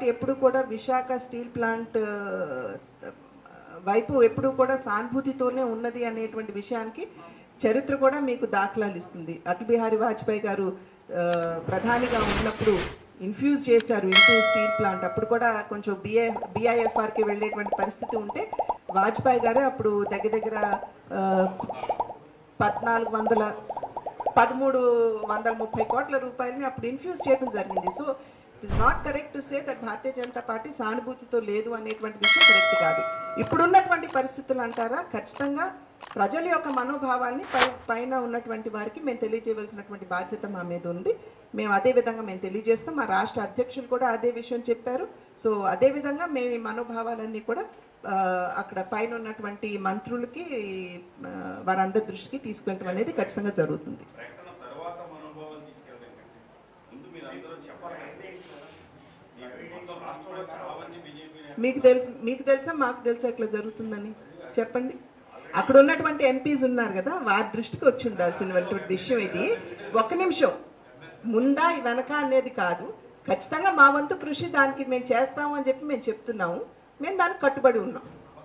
ఎప్పుడు కూడా Visakha steel plant ఆ, వైపు ఎప్పుడు కూడా సానుభూతితోనే ఉన్నది అనేటువంటి విషయానికి చరిత్ర కూడా మీకు దాఖలాలు ఇస్తుంది అటల్ బిహారీ వాజ్పేయి గారు ఆ, ప్రధానిగా ఉన్నప్పుడు ఇన్ఫ్యూజ్ చేశారు ఇంటూ స్టీల్ ప్లాంట్ అప్పుడు కూడా కొంచెం బిఏ బిఐఎఫ్ఆర్కి వెళ్ళేటువంటి పరిస్థితి ఉంటే వాజ్పేయి గారే అప్పుడు దగ్గర దగ్గర ఆ, పద్నాలుగు వందల పదమూడు వందల ముప్పై కోట్ల రూపాయలని అప్పుడు ఇన్ఫ్యూజ్ చేయడం జరిగింది so it is not correct to say that Bharatiya Janata Party సానుభూతితో లేదు అనేటువంటి విషయం కరెక్ట్ కాదు ఇప్పుడున్నటువంటి పరిస్థితులు అంటారా ఖచ్చితంగా ప్రజల యొక్క మనోభావాల్ని పై పైన ఉన్నటువంటి వారికి మేము తెలియజేయవలసినటువంటి బాధ్యత మా మీద ఉంది మేము అదే విధంగా మేము తెలియజేస్తాం మా రాష్ట్ర అధ్యక్షులు కూడా అదే విషయం చెప్పారు సో అదే విధంగా మేము ఈ మనోభావాలన్నీ కూడా ఆ, అక్కడ పైన ఉన్నటువంటి మంత్రులకి ఆ, వారందరి దృష్టికి తీసుకెళ్ళటం అనేది ఖచ్చితంగా జరుగుతుంది ప్రకటన తర్వాత మనోభావాలు తీసుకెళ్ళడం కంటే ముందు మీరు అందరూ చెప్పాలి ఈ మొత్తం రాష్ట్రంలో చాలా మంది బీజేపీ మీకు తెలుసు మీకు తెలుసా మాకు తెలుసా ఎట్లా జరుగుతుందని చెప్పండి అక్కడ ఉన్నటువంటి ఎంపీస్ ఉన్నారు కదా వారి దృష్టికి వచ్చి ఉండాల్సినటువంటి విషయం ఇది ఒక్క నిమిషం ముందా వెనక అనేది కాదు ఖచ్చితంగా మా వంతు కృషి దానికి మేము చేస్తాము అని చెప్పి మేము చెప్తున్నాము మేము దానికి కట్టుబడి ఉన్నాం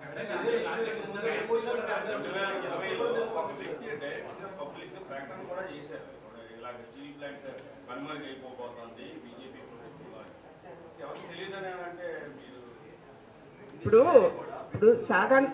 ఇరవైలో ఒక వ్యక్తి డైరెక్ట్గా పబ్లిక్ ప్రకటన కూడా చేశారు ఇలాగ స్టీల్ ప్లాంట్ కనుమరుగు అయిపోబోతోంది బీజేపీ ప్రభుత్వంలో ఎవరికి తెలియదని అంటే మీరు ఇప్పుడు ఇప్పుడు సాధారణ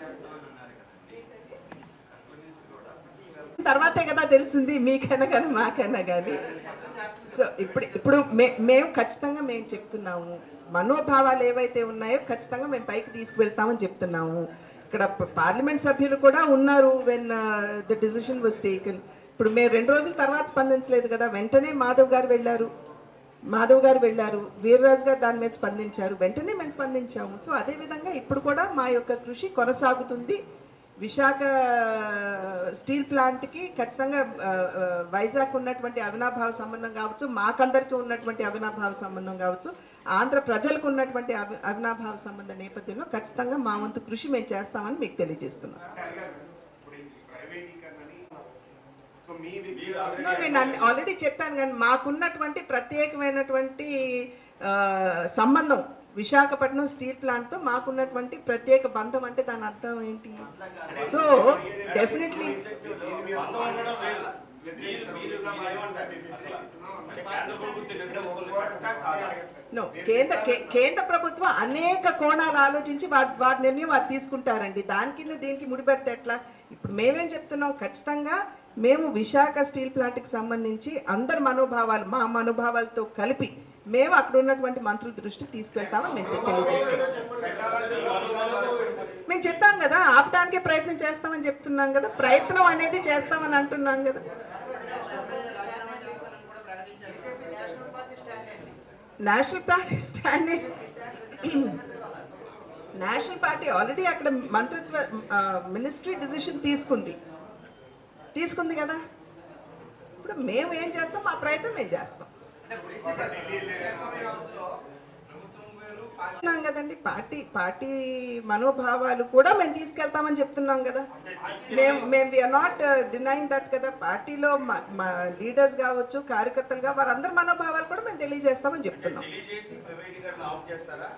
తర్వాతే కదా తెలిసింది మీకైనా కానీ మాకైనా కానీ సో ఇప్పుడు ఇప్పుడు మే- మేము ఖచ్చితంగా మేము చెప్తున్నాము మనోభావాలు ఏవైతే ఉన్నాయో ఖచ్చితంగా మేము పైకి తీసుకువెళ్తామని చెప్తున్నాము ఇక్కడ ప- పార్లమెంట్ సభ్యులు కూడా ఉన్నారు when the decision was taken ఇప్పుడు మేము రెండు రోజుల తర్వాత స్పందించలేదు కదా వెంటనే మాధవ్ గారు వెళ్ళారు మాధవ్ గారు వెళ్ళారు వీర్రాజు గారు దాని మీద స్పందించారు వెంటనే మేము స్పందించాము సో అదే విధంగా ఇప్పుడు కూడా మా యొక్క కృషి కొనసాగుతుంది విశాఖ స్టీల్ ప్లాంట్కి ఖచ్చితంగా ఆ, ఆ, వైజాగ్ ఉన్నటువంటి అవినాభావ సంబంధం కావచ్చు మాకందరికీ ఉన్నటువంటి అవినాభావ సంబంధం కావచ్చు ఆంధ్ర ప్రజలకు ఉన్నటువంటి అవి అవినాభావ సంబంధ నేపథ్యంలో ఖచ్చితంగా మా వంతు కృషి మేము చేస్తామని మీకు తెలియజేస్తున్నాం ఇప్పుడు ఈ ప్రైవేటీకరణని సో మీ No, నేను ఆల్రెడీ చెప్పాను కానీ మాకున్నటువంటి ప్రత్యేకమైనటువంటి ఆ, సంబంధం విశాఖపట్నం స్టీల్ ప్లాంట్తో మాకున్నటువంటి ప్రత్యేక బంధం అంటే దాని అర్థం ఏంటి సో డెఫినెట్లీ కేంద్ర ప్రభుత్వం నిర్ణయిస్తుంది కరెక్టా కాదా నో కేంద్ర కే- కేంద్ర ప్రభుత్వం అనేక కోణాలు ఆలోచించి వాటి వాటి నిర్ణయం వారు తీసుకుంటారండి దానికి దీనికి ముడిపెడితే ఎట్లా ఇప్పుడు మేమేం చెప్తున్నాం ఖచ్చితంగా మేము విశాఖ స్టీల్ ప్లాంట్కి సంబంధించి అందరి మనోభావాలు మా మనోభావాలతో కలిపి మేము అక్కడ ఉన్నటువంటి మంత్రుల దృష్టికి తీసుకెళ్తామని మేము చె- తెలియజేస్తున్నాం మేము చెప్పాం కదా ఆపడానికే ప్రయత్నం చేస్తామని చెప్తున్నాం కదా ప్రయత్నం అనేది చేస్తామని అంటున్నాం కదా national party stand national party already అక్కడ మంత్రిత్వ మినిస్ట్రీ డిసిషన్ తీసుకుంది తీసుకుంది కదా ఇప్పుడు మేము ఏం చేస్తాం మా ప్రయత్నం మేము చేస్తాం చెప్తున్నాం కదండి పార్టీ పార్టీ మనోభావాలు కూడా మేము తీసుకెళ్తామని చెప్తున్నాం కదా మేము మేము విఆర్ నాట్ డినైంగ్ దట్ కదా పార్టీలో మా- మా లీడర్స్ కావచ్చు కార్యకర్తలుగా వారందరి మనోభావాలు కూడా మేము తెలియజేస్తామని చెప్తున్నాం తెలియజేసి ప్రైవేటీకరణ ఆఫ్ చేస్తారా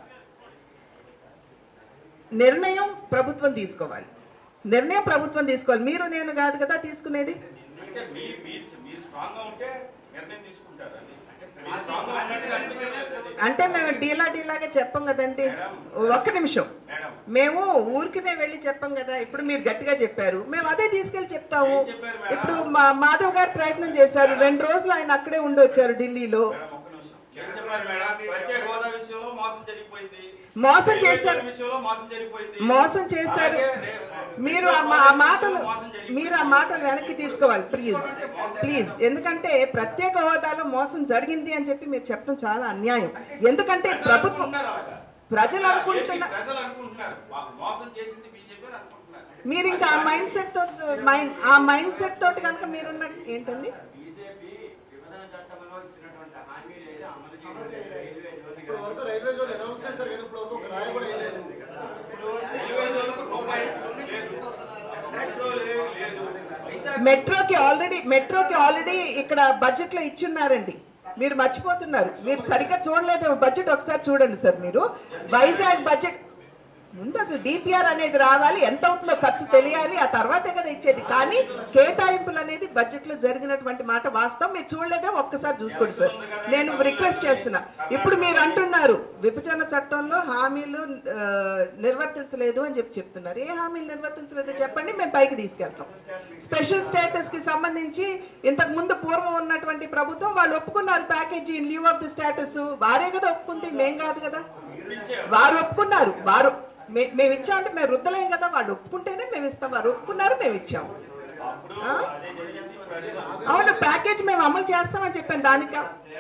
నిర్ణయం ప్రభుత్వం తీసుకోవాలి నిర్ణయం ప్రభుత్వం తీసుకోవాలి మీరు నేను కాదు కదా తీసుకునేది అంటే మీ మీరు మీరు స్ట్రాంగ్ గా ఉంటే నిర్ణయం తీసుకుంటారు అది మీరు స్ట్రాంగ్ గా ఉన్నట్టు అనిపించలేదు. అంటే మేము డీలా డీలాగా చెప్పం కదండి ఒక్క నిమిషం మేడం మేము ఊరికినే వెళ్ళి చెప్పం కదా ఇప్పుడు మీరు గట్టిగా చెప్పారు మేము అదే తీసుకెళ్ళి చెప్తాము ఏం చెప్పారు మేడం? ఇప్పుడు మా మాధవ్ గారు ప్రయత్నం చేశారు రెండు రోజులు ఆయన అక్కడే ఉండి వచ్చారు ఢిల్లీలో మేడం ఒక్క నిమిషం ఏం చెప్పారు మేడం ప్రత్యేక హోదా విషయంలో మోసం జరిగిపోయింది మోసం చేశారు రైల్వే విషయంలో మోసం జరిగిపోయింది మోసం చేశారు అలాగే రే- మీరు ఆ మా- ఆ మాటలు మోసం జరిగిపోయింది. మీరు ఆ మాటలు వెనక్కి తీసుకోవాలి ప్లీజ్ ప్లీజ్ ఎందుకంటే ప్రత్యేక హోదాలో మోసం జరిగింది అని చెప్పి మీరు చెప్పడం చాలా అన్యాయం ఎందుకంటే ప్రజలు ప్రభుత్వం అనుకుంటున్నారు అలాగా. ప్రజలు అనుకుంటున్న ప్రజలు అనుకుంటున్నారు వా- మోసం చేసింది బీజేపీ అని అనుకుంటున్నారు మీరు ఇంకా ఆ మైండ్ సెట్ తో మైండ్ ఆ మైండ్ సెట్ తోటి కనుక మీరున్న ఏంటండి బీజేపీ విభజన చట్టంలో ఇచ్చినటువంటి హామీలు ఏది అమలు చేయడం రైల్వే జోన్ ఇప్పుడు వరకు రైల్వే జోన్ అనౌన్స్ చేశారు కదా ఇప్పుడు వరకు ఒక రాయి కూడా వేయలేదు రైల్వే జోన్కు రూపాయి లేదు మెట్రో లేదు లేదు వైజాగ్ మెట్రోకి ఆల్రెడీ మెట్రోకి ఆల్రెడీ ఇక్కడ బడ్జెట్ లో ఇచ్చున్నారండి మీరు మర్చిపోతున్నారు మీరు సరిగ్గా చూడలేదేమో బడ్జెట్ ఒకసారి చూడండి సార్ మీరు వైజాగ్ బడ్జెట్ ముందు అసలు డిపిఆర్ అనేది రావాలి ఎంత అవుతుందో ఖర్చు తెలియాలి ఆ తర్వాతే కదా ఇచ్చేది కానీ కేటాయింపులు అనేది బడ్జెట్ లో జరిగినటువంటి మాట వాస్తవం మీరు చూడలేదే ఒక్కసారి చూసుకోండి సార్ నేను రిక్వెస్ట్ చేస్తున్నా ఇప్పుడు మీరు అంటున్నారు విభజన చట్టంలో హామీలు ఆ, నిర్వర్తించలేదు అని చెప్పి చెప్తున్నారు ఏ హామీలు నిర్వర్తించలేదో చెప్పండి మేము పైకి తీసుకెళ్తాం స్పెషల్ స్టేటస్ కి సంబంధించి ఇంతకు ముందు పూర్వం ఉన్నటువంటి ప్రభుత్వం వాళ్ళు ఒప్పుకున్నారు package in leave of the status వారే కదా ఒప్పుకుంది మేం కాదు కదా వారు ఒప్పుకున్నారు వారు మే- మేము ఇచ్చామంటే మేము రుద్దలేం కదా వాళ్ళు ఒప్పుకుంటేనే మేము ఇస్తాం వారు ఒప్పుకున్నారు మేము ఇచ్చాం అప్పుడు ఆ? అదే జరిగింది ప్రజలు అవును ప్యాకేజ్ మేము అమలు చేస్తామని చెప్పాను దానికి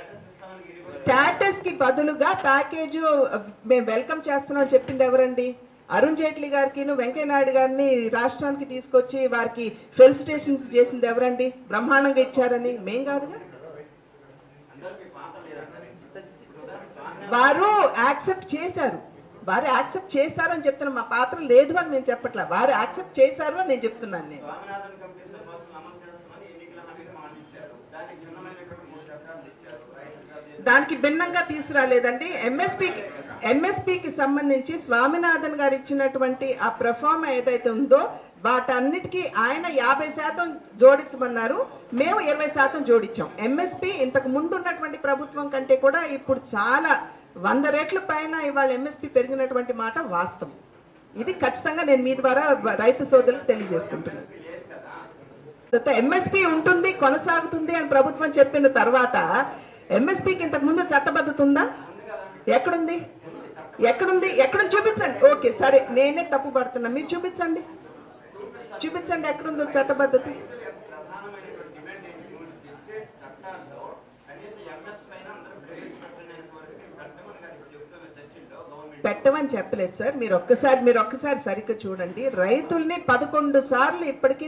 స్టాటస్ కి బదులుగా ప్యాకేజ్ మేము వెల్కమ్ చేస్తున్నాం అని చెప్పింది ఎవరండి అరుణ్ జైట్లీ గారికి వెంకయ్య నాయుడు గారిని రాష్ట్రానికి తీసుకొచ్చి వారికి ఫెలిసిటేషన్స్ చేసింది ఎవరండి బ్రహ్మాండంగా ఇచ్చారని మేం కాదుగా అందరికీ పాత లేదంటారు వారు యాక్సెప్ట్ చేశారు వారు యాక్సెప్ట్ చేశారు అని చెప్తున్నాను మా పాత్ర లేదు అని మేము చెప్పట్లా వారు యాక్సెప్ట్ చేశారు అని నేను చెప్తున్నాను నేను స్వామినాథన్ కమిటీస్ బస్సులు అమలు చేస్తామని ఎన్నికల హామీలు మాట ఇచ్చారు దానికి భిన్నమైనటువంటి మూడు చట్టాలు ఇచ్చారు రైతు దానికి భిన్నంగా తీసుకురాలేదండి ఎంఎస్పికి ఎంఎస్పికి సంబంధించి స్వామినాథన్ గారు ఇచ్చినటువంటి ఆ ప్రఫార్మ్ ఏదైతే ఉందో వాటన్నిటికీ ఆయన యాభై శాతం జోడించమన్నారు మేము ఇరవై శాతం జోడించాం ఎంఎస్పి ఇంతకు ముందు ఉన్నటువంటి ప్రభుత్వం కంటే కూడా ఇప్పుడు చాలా వంద రెట్ల పైన ఇవాళ ఎంఎస్పి పెరిగినటువంటి మాట వాస్తవం ఇది ఖచ్చితంగా నేను మీ ద్వారా రైతు సోదరులకు తెలియజేసుకుంటున్నాను ఎంఎస్పి ఉంటుంది కొనసాగుతుంది అని ప్రభుత్వం చెప్పిన తర్వాత ఎంఎస్పికి ఇంతకు ముందు చట్టబద్ధత ఉందా ఎక్కడుంది ఎక్కడుంది ఎక్కడ చూపించండి ఓకే సరే నేనే తప్పు పడుతున్నా మీరు చూపించండి చూపించండి ఎక్కడుందో చట్టబద్ధత ప్రధానమైనటువంటి డిమాండ్ ఏంటి మూడు తెచ్చే చట్టాల్లో కనీసం ఎంఎస్ పైన అందరూ ప్రవేశపెట్టడానికి వరకు మేము పెట్టమని గారు ఇప్పుడు చెప్తున్న చర్చల్లో గవర్నమెంట్ పెట్టమని చెప్పలేదు సార్ మీరు ఒక్కసారి మీరు ఒక్కసారి సరిగ్గా చూడండి రైతుల్ని పదకొండు సార్లు ఇప్పటికీ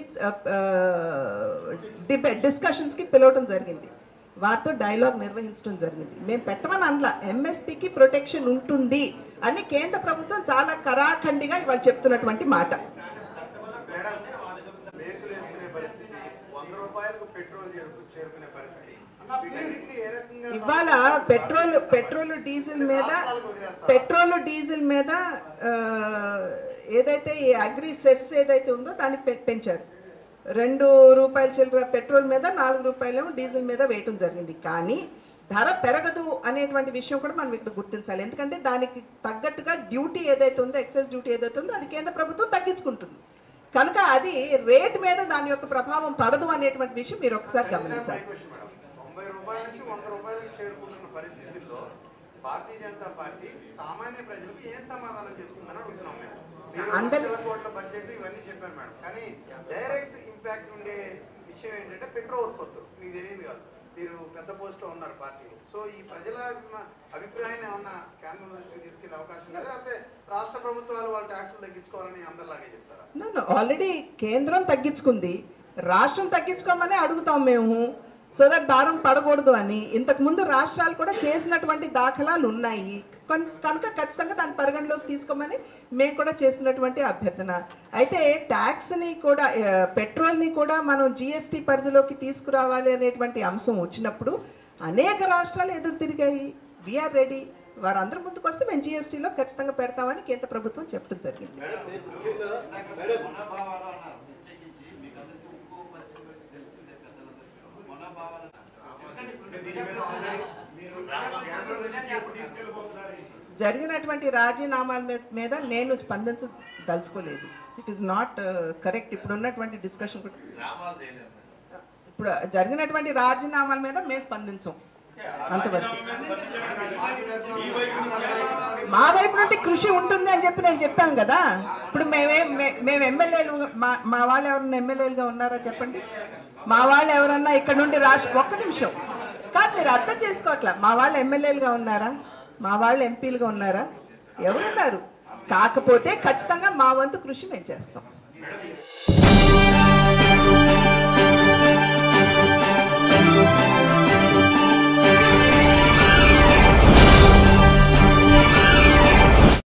డిబేట్ డిస్కషన్స్కి పిలవటం జరిగింది వారితో డైలాగ్ నిర్వహించడం జరిగింది మేము పెట్టమని అనలా ఎంఎస్పికి ప్రొటెక్షన్ ఉంటుంది అని కేంద్ర ప్రభుత్వం చాలా కరాఖండిగా ఇవాళ చెప్తున్నటువంటి మాట మేడం మేకులు వేసుకునే పరిస్థితి వంద రూపాయలకు పెట్రోల్ చేరుకు- చేరుకునే పరిస్థితి వీటన్నిటిని ఏ రకంగా ఇవాళ పెట్రోల్ పెట్రోల్ డీజిల్ మీద పెట్రోల్ డీజిల్ మీద ఆ, ఏదైతే ఈ అగ్రి సెస్ ఏదైతే ఉందో దాన్ని పె- పెంచారు రెండు రూపాయల చిల్లర పెట్రోల్ మీద నాలుగు రూపాయలేమో డీజిల్ మీద వేయటం జరిగింది కానీ ధర పెరగదు అనేటువంటి విషయం కూడా మనం ఇక్కడ గుర్తించాలి ఎందుకంటే దానికి తగ్గట్టుగా డ్యూటీ ఏదైతే ఉందో ఎక్సైజ్ డ్యూటీ ఏదైతే ఉందో అది కేంద్ర ప్రభుత్వం తగ్గించుకుంటుంది కనుక అది రేట్ మీద దాని యొక్క ప్రభావం పడదు అనేటువంటి విషయం మీరు ఒకసారి గమనించాలి క్వశ్చన్ మేడం తొంభై రూపాయల నుంచి వంద రూపాయలకు చేరుకుంటున్న పరిస్థితుల్లో భారతీయ జనతా పార్టీ సామాన్య ప్రజలకు ఏం సమాధానం చెప్తుందని అడుగుతున్నాం మేము మీరు అందరి- లక్షల కోట్ల బడ్జెట్ ఇవన్నీ చెప్పారు మేడం కానీ డైరెక్ట్ ఇంపాక్ట్ ఉండే విషయం ఏంటంటే పెట్రోల్ ఉత్పత్తులు మీకు తెలియదు కాదు మీరు పెద్ద పోస్ట్ లో ఉన్నారు పార్టీలో సో ఈ ప్రజల అభిమా- అభిప్రాయాన్ని ఏమన్నా కేంద్రం దృష్టికి తీసుకెళ్లే అవకాశం లేదా లేకపోతే రాష్ట్ర ప్రభుత్వాలు వాళ్ళ ట్యాక్సులు తగ్గించుకోవాలని అందరిలాగే చెప్తారా ఆల్రెడీ కేంద్రం తగ్గించుకుంది రాష్ట్రం తగ్గించుకోమని అడుగుతాం మేము సో దట్ భారం పడకూడదు అని ఇంతకు ముందు రాష్ట్రాలు కూడా చేసినటువంటి దాఖలాలు ఉన్నాయి కన్- కనుక ఖచ్చితంగా దాన్ని పరిగణలోకి తీసుకోమని మేము కూడా చేసినటువంటి అభ్యర్థన అయితే ట్యాక్స్ని కూడా ఆ, పెట్రోల్ని కూడా మనం జిఎస్టీ పరిధిలోకి తీసుకురావాలి అనేటువంటి అంశం వచ్చినప్పుడు అనేక రాష్ట్రాలు ఎదురు తిరిగాయి వీఆర్ రెడీ వారందరూ ముందుకు వస్తే మేము జిఎస్టీలో ఖచ్చితంగా పెడతామని కేంద్ర ప్రభుత్వం చెప్పడం జరిగింది మనోభావాలు అన్నారు ప్రత్యేకించి మీకు అందరికీ ఉప్పు పరిస్థితి గురించి తెలిసిందే పెద్దలందరికీ మనోభావాలు ఎందుకంటే ఇప్పుడు దీని మీద ఆల్రెడీ మీరు కేంద్రం దృష్టికి తీసుకెళ్ళిపోతున్నారు జరిగినటువంటి రాజీనామాల మీ- మీద నేను స్పందించదలుచుకోలేదు ఇట్ ఈస్ నాట్ కరెక్ట్ ఇప్పుడు ఉన్నటువంటి డిస్కషన్ ఇప్పుడు జరిగినటువంటి రాజీనామాల మీద మేము స్పందించం అంతవరకు ఈ వైపు నుంచి మా వైపు నుండి కృషి ఉంటుంది అని చెప్పి నేను చెప్పాను కదా ఇప్పుడు మేమే మే- మేము ఎమ్మెల్యేలు మా మా వాళ్ళు ఎవరన్నా ఎమ్మెల్యేలుగా ఉన్నారా చెప్పండి మా వాళ్ళు ఎవరన్నా ఇక్కడ నుండి రాష్ట్ర ఒక్క నిమిషం కాదు మీరు అర్థం చేసుకోవట్లా మా వాళ్ళు ఎమ్మెల్యేలుగా ఉన్నారా మా వాళ్ళు ఎంపీలుగా ఉన్నారా ఎవరున్నారు కాకపోతే ఖచ్చితంగా మా వంతు కృషి మేము చేస్తాం